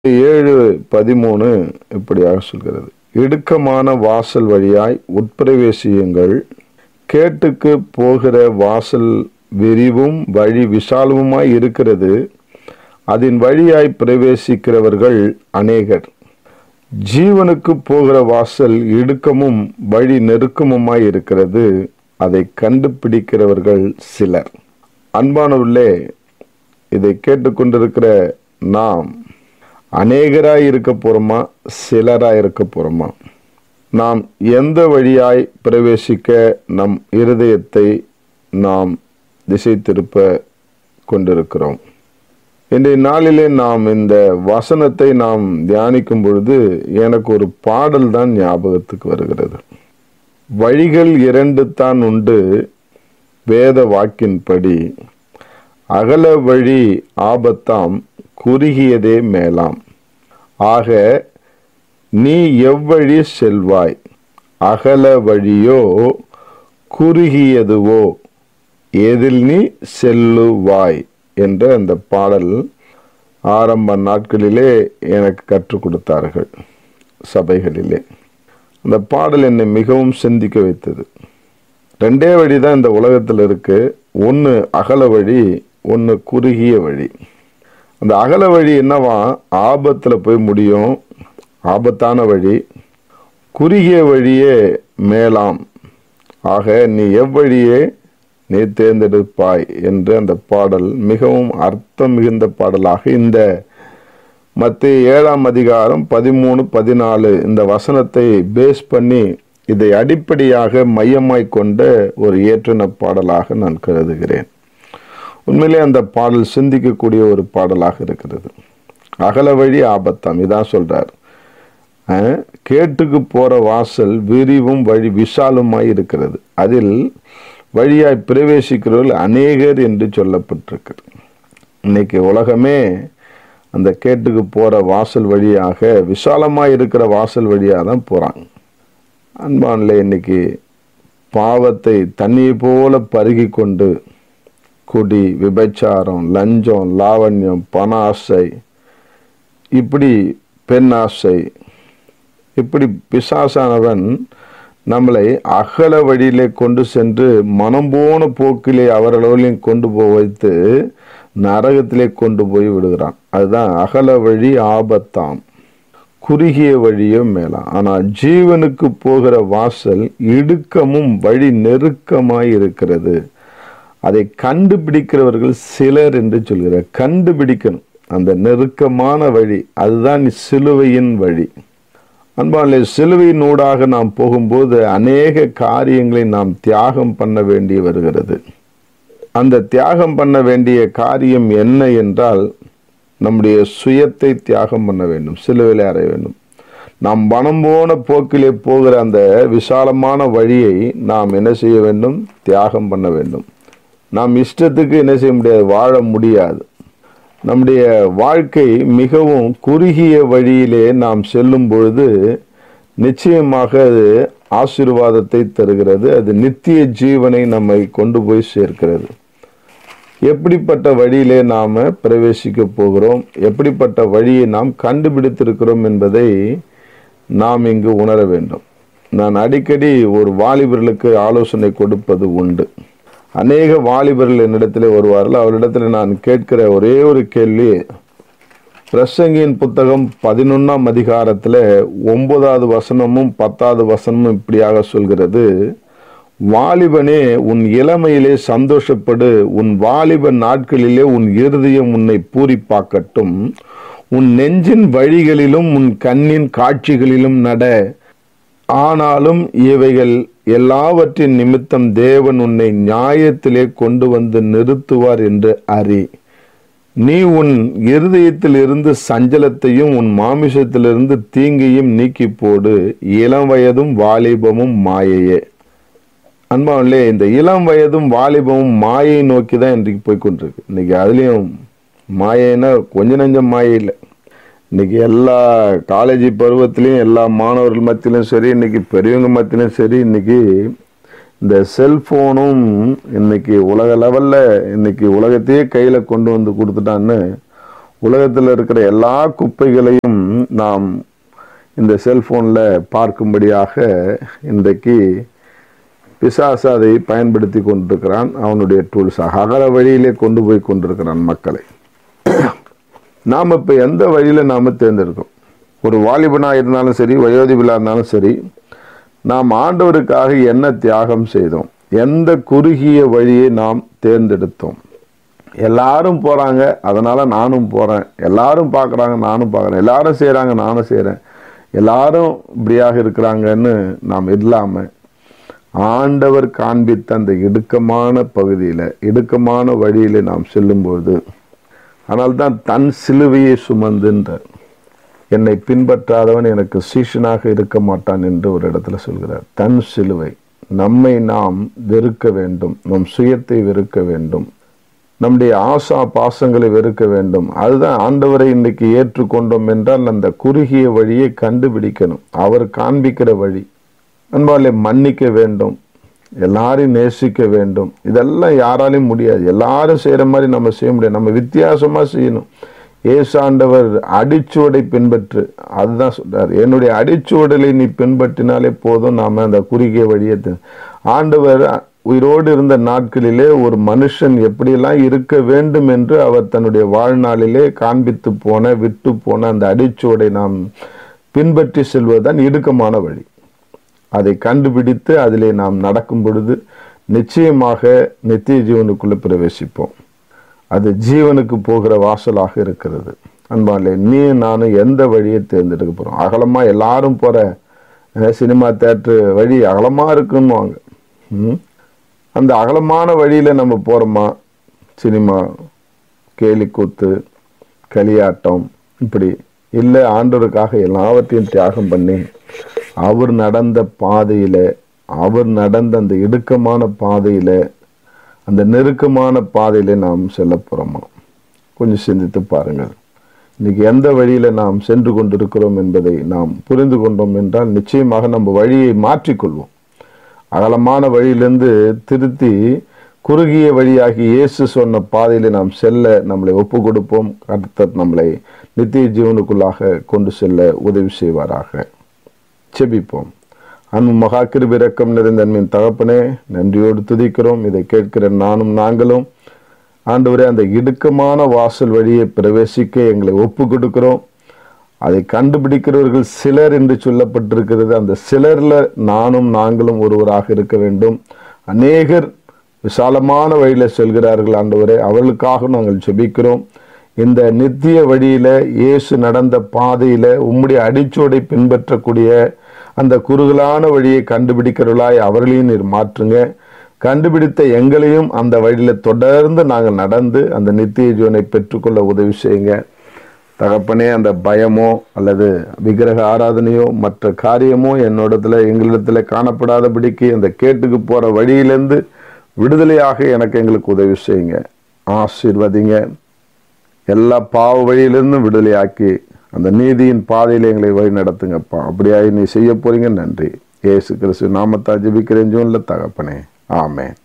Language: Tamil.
ஏழு பதிமூணு இப்படியாக சொல்கிறது இடுக்கமான வாசல் வழியாய் உட்பிரவேசியுங்கள் கேட்டுக்கு போகிற வாசல் விரிவும் வழி விசாலமுமாய் இருக்கிறது அதன் வழியாய் பிரவேசிக்கிறவர்கள் அநேகர் ஜீவனுக்கு போகிற வாசல் இடுக்கமும் வழி நெருக்கமுமாய் இருக்கிறது அதை கண்டுபிடிக்கிறவர்கள் சிலர் அன்பானவர்களே இதை கேட்டுக்கொண்டிருக்கிற நாம் அநேகராய் இருக்க போறோமா சிலராய் இருக்க போறோமா நாம் எந்த வழியாய் பிரவேசிக்க நம் இருதயத்தை நாம் திசை திருப்ப கொண்டிருக்கிறோம் இன்றைய நாளிலே நாம் இந்த வசனத்தை நாம் தியானிக்கும் பொழுது எனக்கு ஒரு பாடல் தான் ஞாபகத்துக்கு வருகிறது வழிகள் இரண்டு தான் உண்டு வேத வாக்கின்படி அகல வழி ஆபத்தாம் குறுகியதே மேலாம் ஆக நீ எவ்வழி செல்வாய் அகல வழியோ குறுகியதுவோ எதில் நீ செல்லுவாய் என்ற அந்த பாடல் ஆரம்ப நாட்களிலே எனக்கு கற்றுக் கொடுத்தார்கள் சபைகளிலே அந்த பாடல் என்னை மிகவும் சிந்திக்க வைத்தது ரெண்டே வழி தான் இந்த உலகத்தில் இருக்கு ஒன்று அகல வழி ஒன்று குறுகிய வழி அந்த அகல வழி என்னவா ஆபத்தில் போய் முடியும் ஆபத்தான வழி குறுகிய வழியே மேலாம் ஆக நீ எவ்வழியே நீ தேர்ந்தெடுப்பாய் என்று அந்த பாடல் மிகவும் அர்த்தம் மிகுந்த பாடலாக இந்த மத்திய ஏழாம் அதிகாரம் பதிமூணு பதினாலு இந்த வசனத்தை பேஸ் பண்ணி இதை அடிப்படையாக மையமாய் கொண்ட ஒரு ஏற்றின பாடலாக நான் கருதுகிறேன் உண்மையிலே அந்த பாடல் சிந்திக்கக்கூடிய ஒரு பாடலாக இருக்கிறது அகல வழி ஆபத்தாம் இதான் சொல்றார் அஹ், கேட்டுக்கு போற வாசல் விரிவும் வழி விசாலுமாய் இருக்கிறது அதில் வழியாய் பிரவேசிக்கிறவர்கள் அநேகர் என்று சொல்லப்பட்டிருக்கு இன்னைக்கு உலகமே அந்த கேட்டுக்கு போற வாசல் வழியாக விசாலமாய் இருக்கிற வாசல் வழியாக தான் போறாங்க அன்பான்ல இன்னைக்கு பாவத்தை தண்ணீர் போல பருகி கொண்டு குடி விபச்சாரம் லஞ்சம் லாவண்யம் பண ஆசை இப்படி பெண் ஆசை இப்படி பிசாசானவன் நம்மளை அகல வழியிலே கொண்டு சென்று மனம் போன போக்கிலே அவர்களையும் கொண்டு போய் வைத்து நரகத்திலே கொண்டு போய் விடுகிறான் அதுதான் அகல வழி ஆபத்தாம் குறுகிய வழியும் மேலாம் ஆனால் ஜீவனுக்கு போகிற வாசல் இடுக்கமும் வழி நெருக்கமாய் இருக்கிறது அதை கண்டுபிடிக்கிறவர்கள் சிலர் என்று சொல்கிறார் கண்டுபிடிக்கணும் அந்த நெருக்கமான வழி அதுதான் சிலுவையின் வழி அன்பாலே சிலுவையின் ஊடாக நாம் போகும்போது அநேக காரியங்களை நாம் தியாகம் பண்ண வேண்டி வருகிறது அந்த தியாகம் பண்ண வேண்டிய காரியம் என்ன என்றால் நம்முடைய சுயத்தை தியாகம் பண்ண வேண்டும் சிலுவையில் அறைய வேண்டும் நாம் மனம் போன போக்கிலே போகிற அந்த விசாலமான வழியை நாம் என்ன செய்ய வேண்டும் தியாகம் பண்ண வேண்டும் நாம் இஷ்டத்துக்கு என்ன செய்ய முடியாது வாழ முடியாது நம்முடைய வாழ்க்கை மிகவும் குறுகிய வழியிலே நாம் செல்லும் பொழுது நிச்சயமாக அது ஆசீர்வாதத்தை தருகிறது அது நித்திய ஜீவனை நம்மை கொண்டு போய் சேர்க்கிறது எப்படிப்பட்ட வழியிலே நாம பிரவேசிக்க போகிறோம் எப்படிப்பட்ட வழியை நாம் கண்டுபிடித்திருக்கிறோம் என்பதை நாம் இங்கு உணர வேண்டும் நான் அடிக்கடி ஒரு வாலிபர்களுக்கு ஆலோசனை கொடுப்பது உண்டு அநேக வாலிபர்கள் என்னிடத்திலே வருவார்கள் அவரிடத்தில் நான் கேட்கிற ஒரே ஒரு கேள்வி பிரசங்கியின் புத்தகம் பதினொன்னாம் அதிகாரத்தில் ஒன்பதாவது வசனமும் பத்தாவது வசனமும் இப்படியாக சொல்கிறது வாலிபனே உன் இளமையிலே சந்தோஷப்படு உன் வாலிப நாட்களிலே உன் இருதயம் உன்னை பூரிப்பாக்கட்டும் உன் நெஞ்சின் வழிகளிலும் உன் கண்ணின் காட்சிகளிலும் நட ஆனாலும் இவைகள் எல்லாவற்றின் நிமித்தம் தேவன் உன்னை நியாயத்திலே கொண்டு வந்து நிறுத்துவார் என்று அறி நீ உன் இருதயத்திலிருந்து சஞ்சலத்தையும் உன் மாமிசத்திலிருந்து தீங்கையும் நீக்கி போடு இளம் வயதும் வாலிபமும் மாயையே அன்பாவிலே இந்த இளம் வயதும் வாலிபமும் மாயை நோக்கி தான் இன்றைக்கு போய் கொண்டிருக்கு இன்னைக்கு அதுலேயும் மாயைன்னா கொஞ்ச நஞ்சம் மாயை இல்லை இன்னைக்கு எல்லா காலேஜ் பருவத்திலையும் எல்லா மாணவர்கள் மத்தியிலும் சரி இன்னைக்கு பெரியவங்க மத்தியிலும் சரி இன்னைக்கு இந்த செல்போனும் இன்னைக்கு உலக லெவல்ல இன்னைக்கு உலகத்தையே கையில கொண்டு வந்து கொடுத்துட்டான்னு உலகத்தில் இருக்கிற எல்லா குப்பைகளையும் நாம் இந்த செல்போனில் பார்க்கும்படியாக இன்றைக்கு பிசாசு அதை பயன்படுத்தி கொண்டிருக்கிறான் அவனுடைய டூல்ஸாக அகல வழியிலே கொண்டு போய் கொண்டிருக்கிறான் மக்களை நாம் இப்போ எந்த வழியில் நாம் தேர்ந்தெடுக்கோம் ஒரு வாலிபனாக இருந்தாலும் சரி வயோதிபலாக இருந்தாலும் சரி நாம் ஆண்டவருக்காக என்ன தியாகம் செய்தோம் எந்த குறுகிய வழியை நாம் தேர்ந்தெடுத்தோம் எல்லாரும் போகிறாங்க அதனால் நானும் போகிறேன் எல்லாரும் பார்க்குறாங்க நானும் பார்க்குறேன் எல்லாரும் செய்கிறாங்க நானும் செய்கிறேன் எல்லாரும் இப்படியாக இருக்கிறாங்கன்னு நாம் இல்லாமல் ஆண்டவர் காண்பித்த அந்த இடுக்கமான பகுதியில் இடுக்கமான வழியில் நாம் செல்லும்போது ஆனால் தான் தன் சிலுவையை சுமந்துன்றார் என்னை பின்பற்றாதவன் எனக்கு சீஷனாக இருக்க மாட்டான் என்று ஒரு இடத்துல சொல்கிறார் தன் சிலுவை நம்மை நாம் வெறுக்க வேண்டும் நம் சுயத்தை வெறுக்க வேண்டும் நம்முடைய ஆசா பாசங்களை வெறுக்க வேண்டும் அதுதான் ஆண்டவரை இன்னைக்கு ஏற்றுக்கொண்டோம் என்றால் அந்த குறுகிய வழியை கண்டுபிடிக்கணும் அவர் காண்பிக்கிற வழி அன்பாலே மன்னிக்க வேண்டும் எல்லாரையும் நேசிக்க வேண்டும் இதெல்லாம் யாராலையும் முடியாது எல்லாரும் செய்கிற மாதிரி நம்ம செய்ய முடியாது நம்ம வித்தியாசமாக செய்யணும் ஏசாண்டவர் அடிச்சுவடை பின்பற்று அதுதான் சொல்றார் என்னுடைய அடிச்சுவடலை நீ பின்பற்றினாலே போதும் நாம அந்த குறுகிய வழியை ஆண்டவர் உயிரோடு இருந்த நாட்களிலே ஒரு மனுஷன் எப்படியெல்லாம் இருக்க வேண்டும் என்று அவர் தன்னுடைய வாழ்நாளிலே காண்பித்து போன விட்டு போன அந்த அடிச்சுவடை நாம் பின்பற்றி செல்வதுதான் இடுக்கமான வழி அதை கண்டுபிடித்து அதிலே நாம் நடக்கும் பொழுது நிச்சயமாக நித்திய ஜீவனுக்குள்ள பிரவேசிப்போம் அது ஜீவனுக்கு போகிற வாசலாக இருக்கிறது அன்பாலே நீ நானும் எந்த வழியை தேர்ந்தெடுக்க போறோம் அகலமா எல்லாரும் போற சினிமா தேட்டரு வழி அகலமா இருக்குன்னுவாங்க அந்த அகலமான வழியில நம்ம போறோமா சினிமா கேலிக்கூத்து களியாட்டம் இப்படி இல்லை ஆண்டவருக்காக எல்லாவற்றையும் தியாகம் பண்ணி அவர் நடந்த பாதையில அவர் நடந்த அந்த இடுக்கமான பாதையில அந்த நெருக்கமான பாதையில நாம் செல்ல போறோமா கொஞ்சம் சிந்தித்து பாருங்கள் இன்னைக்கு எந்த வழியில நாம் சென்று கொண்டிருக்கிறோம் என்பதை நாம் புரிந்து கொண்டோம் என்றால் நிச்சயமாக நம்ம வழியை மாற்றிக்கொள்வோம் அகலமான வழியிலிருந்து திருத்தி குறுகிய வழியாகி இயேசு சொன்ன பாதையில நாம் செல்ல நம்மளை ஒப்பு கொடுப்போம் கர்த்தர் நம்மளை நித்திய ஜீவனுக்குள்ளாக கொண்டு செல்ல உதவி செய்வாராக செபிப்போம் அன்பு மகா கிருபிரக்கம் நிறைந்த அன்பின் தகப்பனே நன்றியோடு துதிக்கிறோம் இதை கேட்கிற நானும் நாங்களும் ஆண்டவரே அந்த இடுக்கமான வாசல் வழியை பிரவேசிக்க எங்களை ஒப்பு கொடுக்கிறோம் அதை கண்டுபிடிக்கிறவர்கள் சிலர் என்று சொல்லப்பட்டிருக்கிறது அந்த சிலர்ல நானும் நாங்களும் ஒருவராக இருக்க வேண்டும் அநேகர் விசாலமான வழியில செல்கிறார்கள் ஆண்டவரே அவர்களுக்காக நாங்கள் செபிக்கிறோம் இந்த நித்திய வழியில இயேசு நடந்த பாதையில உம்முடைய அடிச்சோடை பின்பற்றக்கூடிய அந்த குறுகலான வழியை கண்டுபிடிக்கிறவர்களாய் அவர்களையும் நீர் மாற்றுங்க கண்டுபிடித்த எங்களையும் அந்த வழியில தொடர்ந்து நாங்கள் நடந்து அந்த நித்திய ஜீவனை பெற்றுக்கொள்ள உதவி செய்யுங்க தகப்பனே அந்த பயமோ அல்லது விக்கிரக ஆராதனையோ மற்ற காரியமோ என்னோடத்துல எங்களிடத்துல காணப்படாதபடிக்கு அந்த கேட்டுக்கு போற வழியிலேருந்து விடுதலையாக எனக்கு எங்களுக்கு உதவி செய்யுங்க ஆசீர்வதிங்க எல்லா பாவ வழியிலிருந்தும் விடுதலையாக்கி அந்த நீதியின் பாதையில் எங்களை வழி நடத்துங்கப்பா அப்படியா நீ செய்ய போறீங்க நன்றி ஏசு கிறிஸ்து நாமத்தா ஜெபிக்கிறேன் ஜூன்ல தகப்பனே ஆமேன்